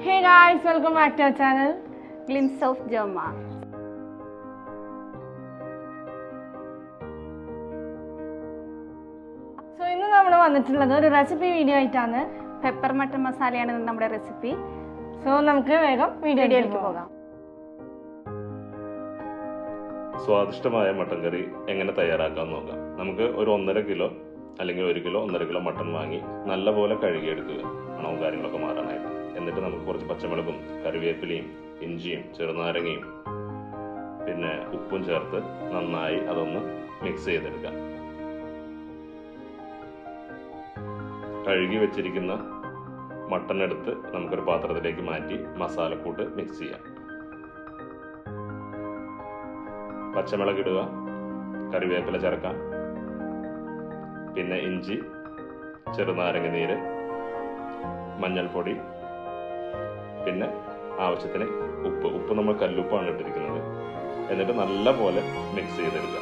Hey guys welcome back to our channel glimpse of Joma so ഇന്ന് നമ്മൾ വന്നിട്ടുള്ളത് ഒരു റെസിപ്പി വീഡിയോ ആയിട്ടാണ് പെപ്പർ മട്ടൺ മസാലയാണ് ഇന്ന് നമ്മുടെ റെസിപ്പി സോ നമുക്ക് വേഗം വീഡിയോയിലേക്ക് വീഡിയോയിലേക്ക് പോകാം പോകാം സ്വാദിഷ്ടമായ മട്ടൻ കറി എങ്ങനെ തയ്യാറാക്കാൻ നോക്കാം നമുക്ക് ഒരു ഒന്നര കിലോ അല്ലെങ്കിൽ ഒരു കിലോ ഒന്നര കിലോ മട്ടൻ വാങ്ങി നല്ലപോലെ കഴുകിയെടുക്കുക മണവും കാര്യങ്ങളൊക്കെ മാറാനായിട്ട് എന്നിട്ട് നമുക്ക് കുറച്ച് പച്ചമുളകും കറിവേപ്പിലയും ഇഞ്ചിയും ചെറുനാരങ്ങയും പിന്നെ ഉപ്പും ചേർത്ത് നന്നായി അതൊന്ന് മിക്സ് ചെയ്തെടുക്കാം കഴുകി വെച്ചിരിക്കുന്ന മട്ടൺ എടുത്ത് നമുക്കൊരു പാത്രത്തിലേക്ക് മാറ്റി മസാലക്കൂട്ട് മിക്സ് ചെയ്യാം പച്ചമുളക് ഇടുക കറിവേപ്പില ചേർക്കാം പിന്നെ ഇഞ്ചി ചെറുനാരങ്ങ നീര് മഞ്ഞൾപ്പൊടി പിന്നെ ആവശ്യത്തിന് ഉപ്പ് ഉപ്പ് നമ്മൾ കല്ലുപ്പാണ് ഇട്ടിരിക്കുന്നത് എന്നിട്ട് നല്ല പോലെ മിക്സ് ചെയ്തെടുക്കുക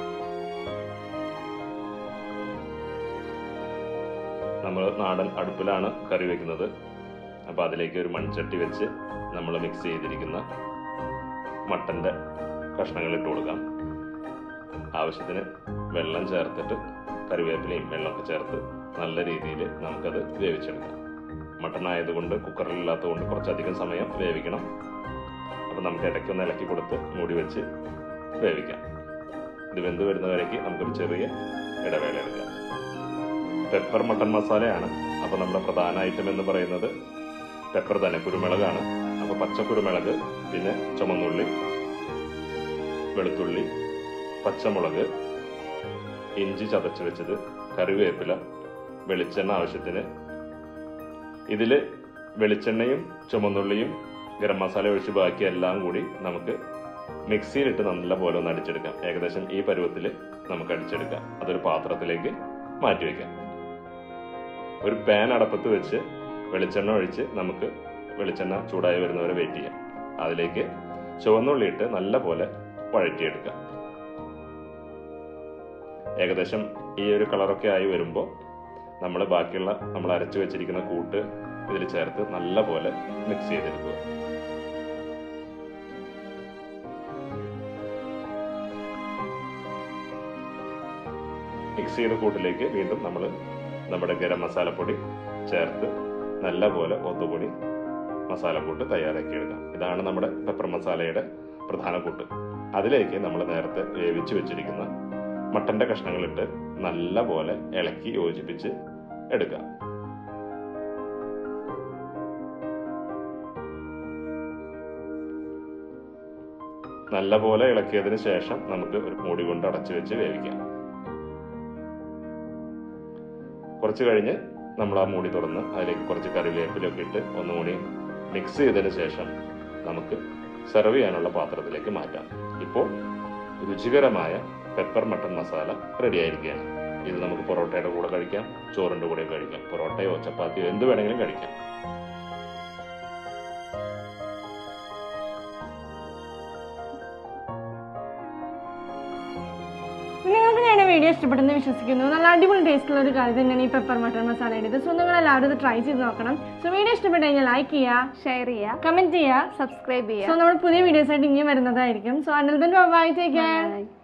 നമ്മൾ നാടൻ അടുപ്പിലാണ് കറി വെക്കുന്നത് അപ്പോൾ അതിലേക്ക് ഒരു മൺചട്ടി വെച്ച് നമ്മൾ മിക്സ് ചെയ്തിരിക്കുന്ന മട്ടൻ്റെ കഷ്ണങ്ങൾ ഇട്ട് കൊടുക്കാം ആവശ്യത്തിന് വെള്ളം ചേർത്തിട്ട് കറിവേപ്പിലയും വെള്ളമൊക്കെ ചേർത്ത് നല്ല രീതിയിൽ നമുക്കത് വേവിച്ചെടുക്കാം മട്ടൺ ആയതുകൊണ്ട് കുക്കറിലില്ലാത്തത് കൊണ്ട് കുറച്ചധികം സമയം വേവിക്കണം അപ്പോൾ നമുക്ക് ഇടയ്ക്കൊന്ന് ഇളക്കി കൊടുത്ത് മൂടി വെച്ച് വേവിക്കാം ഇത് വെന്ത് വരുന്ന വരയ്ക്ക് നമുക്കൊരു ചെറിയ ഇടവേള എടുക്കാം പെപ്പർ മട്ടൺ മസാലയാണ് അപ്പോൾ നമ്മുടെ പ്രധാന ഐറ്റം എന്ന് പറയുന്നത് പെപ്പർ തന്നെ കുരുമുളകാണ് അപ്പോൾ പച്ച കുരുമുളക് പിന്നെ ചുമന്നുള്ളി വെളുത്തുള്ളി പച്ചമുളക് ഇഞ്ചി ചതച്ച് വെച്ചത് കറിവേപ്പില വെളിച്ചെണ്ണ ആവശ്യത്തിന് ഇതിൽ വെളിച്ചെണ്ണയും ചുമന്നുള്ളിയും ഗരം മസാല ഒഴിച്ച് ബാക്കി എല്ലാം കൂടി നമുക്ക് മിക്സിയിലിട്ട് നല്ല പോലെ ഒന്ന് അടിച്ചെടുക്കാം ഏകദേശം ഈ പരുവത്തിൽ നമുക്ക് അടിച്ചെടുക്കാം അതൊരു പാത്രത്തിലേക്ക് മാറ്റി വയ്ക്കാം ഒരു പാൻ അടപ്പത്ത് വെച്ച് വെളിച്ചെണ്ണ ഒഴിച്ച് നമുക്ക് വെളിച്ചെണ്ണ ചൂടായി വരുന്നവരെ വെയിറ്റ് ചെയ്യാം അതിലേക്ക് ചുവന്നുള്ളി ഇട്ട് നല്ല പോലെ വഴറ്റിയെടുക്കാം ഏകദേശം ഈ ഒരു കളറൊക്കെ ആയി വരുമ്പോൾ നമ്മൾ ബാക്കിയുള്ള നമ്മൾ അരച്ചു വെച്ചിരിക്കുന്ന കൂട്ട് ഇതിൽ ചേർത്ത് നല്ല പോലെ മിക്സ് ചെയ്തെടുക്കുക മിക്സ് ചെയ്ത കൂട്ടിലേക്ക് വീണ്ടും നമ്മൾ നമ്മുടെ ഗരം മസാലപ്പൊടി ചേർത്ത് നല്ല പോലെ ഒത്തുകൂടി മസാലക്കൂട്ട് തയ്യാറാക്കിയെടുക്കാം ഇതാണ് നമ്മുടെ പെപ്പർ മസാലയുടെ പ്രധാന കൂട്ട് അതിലേക്ക് നമ്മൾ നേരത്തെ വേവിച്ച് വെച്ചിരിക്കുന്ന മട്ടന്റെ കഷ്ണങ്ങളിട്ട് നല്ല പോലെ ഇളക്കി യോജിപ്പിച്ച് എടുക്കാം നല്ല പോലെ ഇളക്കിയതിന് ശേഷം നമുക്ക് ഒരു മൂടി കൊണ്ട് അടച്ചു വെച്ച് വേവിക്കാം കുറച്ച് കഴിഞ്ഞ് നമ്മൾ ആ മൂടി തുറന്ന് അതിലേക്ക് കുറച്ച് കറിവേപ്പിലൊക്കെ ഇട്ട് ഒന്നുകൂടി മിക്സ് ചെയ്തതിന് ശേഷം നമുക്ക് സെർവ് ചെയ്യാനുള്ള പാത്രത്തിലേക്ക് മാറ്റാം ഇപ്പോൾ രുചികരമായ പെപ്പർ മട്ടൺ മസാല റെഡി ആയിരിക്കുകയാണ് ഇത് നമുക്ക് പൊറോട്ടയുടെ കൂടെ കഴിക്കാം ചോറിൻ്റെ കൂടെ കഴിക്കാം പൊറോട്ടയോ ചപ്പാത്തിയോ എന്ത് വേണമെങ്കിലും കഴിക്കാം നിങ്ങൾക്ക് ഞാൻ വീഡിയോ ഇഷ്ടപ്പെട്ടെന്ന് വിശ്വസിക്കുന്നു നല്ല അടിപൊളി ടേസ്റ്റുള്ള ഒരു കറി തന്നെയാണ് ഈ പെപ്പർ മട്ടൺ മസാലയുടെ സോ നിങ്ങൾ എല്ലാവരും ഇത് ട്രൈ ചെയ്ത് നോക്കണം സോ വീഡിയോ ഇഷ്ടപ്പെട്ട് കഴിഞ്ഞാൽ ലൈക്ക് ചെയ്യുക ഷെയർ ചെയ്യുക കമന്റ് ചെയ്യുക സബ്സ്ക്രൈബ് സോ ചെയ്യുക നമ്മൾ പുതിയ വീഡിയോസ് ആയിട്ട് ഇനിയും വരുന്നതായിരിക്കും സോ അനിൽ ബൈ ടേക്ക് കെയർ Bye.